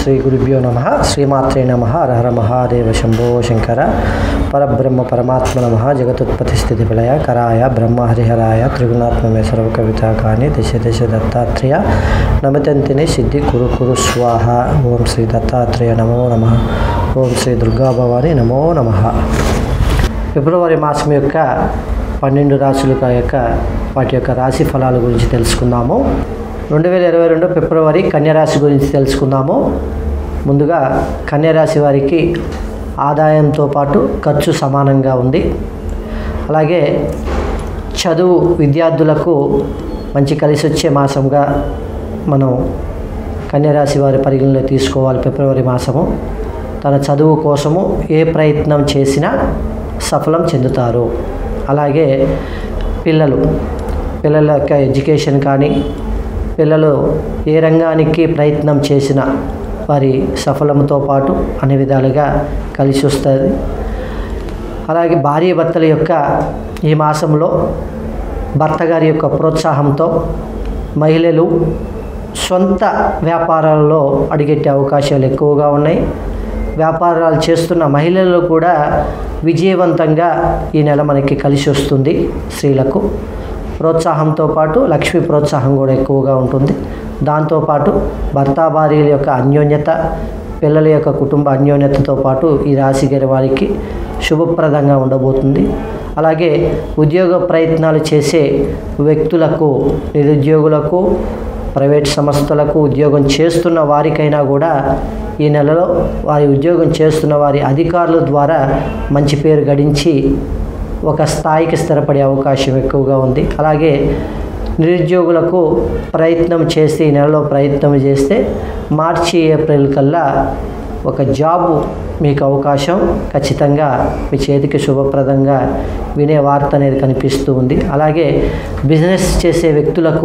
శ్రీ గురుభ్యో నమ శ్రీమాత్రే నమ హర మహాదేవ శంభో శంకర పరబ్రహ్మ పరమాత్మ నమ జగతుత్పత్తి స్థితి విలయ కరాయ బ్రహ్మ హరిహరాయ త్రిగుణాత్మమే సర్వ కవిత కాని దశ దశ దత్తాత్రేయ నమితంతిని సిద్ధి కురు కురు స్వాహ ఓం శ్రీ దత్తాత్రేయ నమో నమ ఓం శ్రీ దుర్గా భవాని నమో నమ ఫిబ్రవరి మాసం యొక్క పన్నెండు రాశుల యొక్క వాటి యొక్క రాశి ఫలాల గురించి తెలుసుకుందాము రెండు వేల ఇరవై రెండు ఫిబ్రవరి కన్యరాశి గురించి తెలుసుకుందాము ముందుగా కన్యరాశి వారికి ఆదాయంతో పాటు ఖర్చు సమానంగా ఉంది అలాగే చదువు విద్యార్థులకు మంచి కలిసి వచ్చే మాసంగా మనం కన్యరాశి వారి పరిగణలో తీసుకోవాలి ఫిబ్రవరి మాసము తన చదువు కోసము ఏ ప్రయత్నం చేసినా సఫలం చెందుతారు అలాగే పిల్లలు పిల్లల యొక్క ఎడ్యుకేషన్ కానీ పిల్లలు ఏ రంగానికి ప్రయత్నం చేసినా వారి సఫలంతో పాటు అన్ని విధాలుగా కలిసి వస్తుంది అలాగే భార్య భర్తల యొక్క ఈ మాసంలో భర్త గారి యొక్క ప్రోత్సాహంతో మహిళలు సొంత వ్యాపారాలలో అడిగెట్టే అవకాశాలు ఎక్కువగా ఉన్నాయి వ్యాపారాలు చేస్తున్న మహిళలు కూడా విజయవంతంగా ఈ నెల మనకి కలిసి వస్తుంది స్త్రీలకు ప్రోత్సాహంతో పాటు లక్ష్మి ప్రోత్సాహం కూడా ఎక్కువగా ఉంటుంది దాంతోపాటు భర్త భార్యల యొక్క అన్యోన్యత పిల్లల యొక్క కుటుంబ అన్యోన్యతతో పాటు ఈ రాశి గారి వారికి శుభప్రదంగా ఉండబోతుంది అలాగే ఉద్యోగ ప్రయత్నాలు చేసే వ్యక్తులకు నిరుద్యోగులకు ప్రైవేట్ సంస్థలకు ఉద్యోగం చేస్తున్న వారికైనా కూడా ఈ నెలలో వారి ఉద్యోగం చేస్తున్న వారి అధికారుల ద్వారా మంచి పేరు గడించి ఒక స్థాయికి స్థిరపడే అవకాశం ఎక్కువగా ఉంది అలాగే నిరుద్యోగులకు ప్రయత్నం చేసి ఈ నెలలో ప్రయత్నం చేస్తే మార్చి ఏప్రిల్ కల్లా ఒక జాబు మీకు అవకాశం ఖచ్చితంగా మీ చేతికి శుభప్రదంగా వినే వార్త అనేది కనిపిస్తూ ఉంది అలాగే బిజినెస్ చేసే వ్యక్తులకు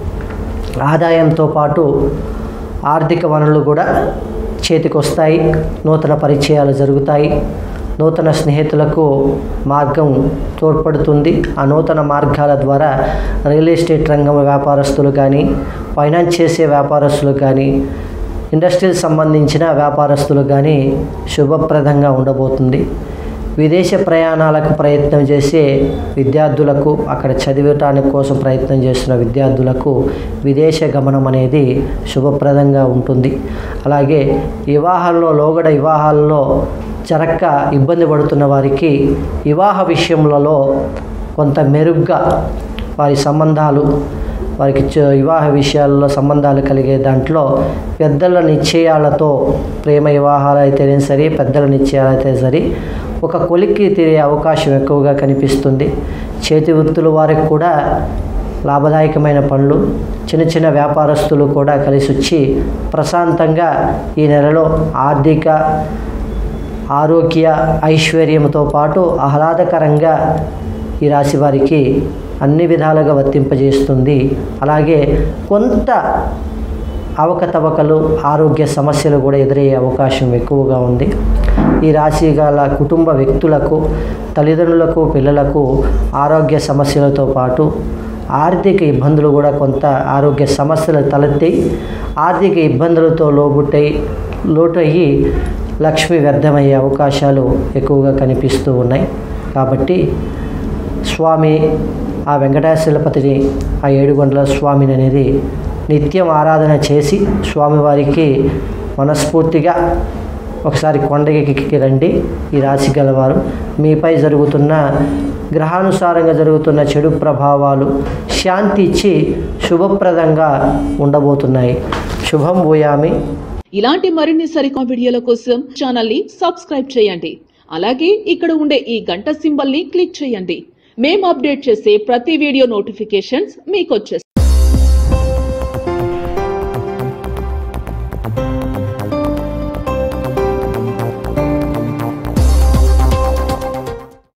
ఆదాయంతో పాటు ఆర్థిక వనరులు కూడా చేతికి వస్తాయి నూతన పరిచయాలు జరుగుతాయి నూతన స్నేహితులకు మార్గం తోడ్పడుతుంది ఆ నూతన మార్గాల ద్వారా రియల్ ఎస్టేట్ రంగం వ్యాపారస్తులు కానీ ఫైనాన్స్ చేసే వ్యాపారస్తులు కానీ ఇండస్ట్రీకి సంబంధించిన వ్యాపారస్తులు కానీ శుభప్రదంగా ఉండబోతుంది విదేశ ప్రయాణాలకు ప్రయత్నం చేసే విద్యార్థులకు అక్కడ చదివటానికి కోసం ప్రయత్నం చేస్తున్న విద్యార్థులకు విదేశ గమనం అనేది శుభప్రదంగా ఉంటుంది అలాగే వివాహాల్లో లోగడ వివాహాల్లో జరక్క ఇబ్బంది పడుతున్న వారికి వివాహ విషయములలో కొంత మెరుగ్గా వారి సంబంధాలు వారికి చ- వివాహ విషయాల్లో సంబంధాలు కలిగే దాంట్లో పెద్దల నిశ్చయాలతో ప్రేమ వివాహాలు అయితేనే సరే పెద్దల నిశ్చయాలు అయితే సరే ఒక కొలిక్కి తిరిగే అవకాశం ఎక్కువగా కనిపిస్తుంది చేతి వృత్తుల వారికి కూడా లాభదాయకమైన పనులు చిన్న చిన్న వ్యాపారస్తులు కూడా కలిసి వచ్చి ప్రశాంతంగా ఈ నెలలో ఆర్థిక ఆరోగ్య ఐశ్వర్యంతో పాటు ఆహ్లాదకరంగా ఈ రాశి వారికి అన్ని విధాలుగా వర్తింపజేస్తుంది అలాగే కొంత అవకతవకలు ఆరోగ్య సమస్యలు కూడా ఎదురయ్యే అవకాశం ఎక్కువగా ఉంది ఈ రాశి గల కుటుంబ వ్యక్తులకు తల్లిదండ్రులకు పిల్లలకు ఆరోగ్య సమస్యలతో పాటు ఆర్థిక ఇబ్బందులు కూడా కొంత ఆరోగ్య సమస్యలు తలెత్తి ఆర్థిక ఇబ్బందులతో లోబుట్టయి లోటు అయ్యి లక్ష్మి వ్యర్థమయ్యే అవకాశాలు ఎక్కువగా కనిపిస్తూ ఉన్నాయి కాబట్టి స్వామి ఆ వెంకటేశ్వరపతిని ఆ ఏడుగొండల స్వామిని అనేది నిత్యం ఆరాధన చేసి స్వామివారికి మనస్ఫూర్తిగా ఒకసారి కొండకి రండి ఈ రాశి గలవారు మీపై జరుగుతున్న గ్రహానుసారంగా జరుగుతున్న చెడు ప్రభావాలు శాంతి ఇచ్చి శుభప్రదంగా ఉండబోతున్నాయి శుభం భూయామి ఇలాంటి మరిన్ని సరికొత్త వీడియోల కోసం ఛానల్ ని సబ్స్క్రైబ్ చేయండి అలాగే ఇక్కడ ఉండే ఈ గంట సింబల్ ని క్లిక్ చేయండి మేము అప్డేట్ చేసే ప్రతి వీడియో నోటిఫికేషన్స్ మీకు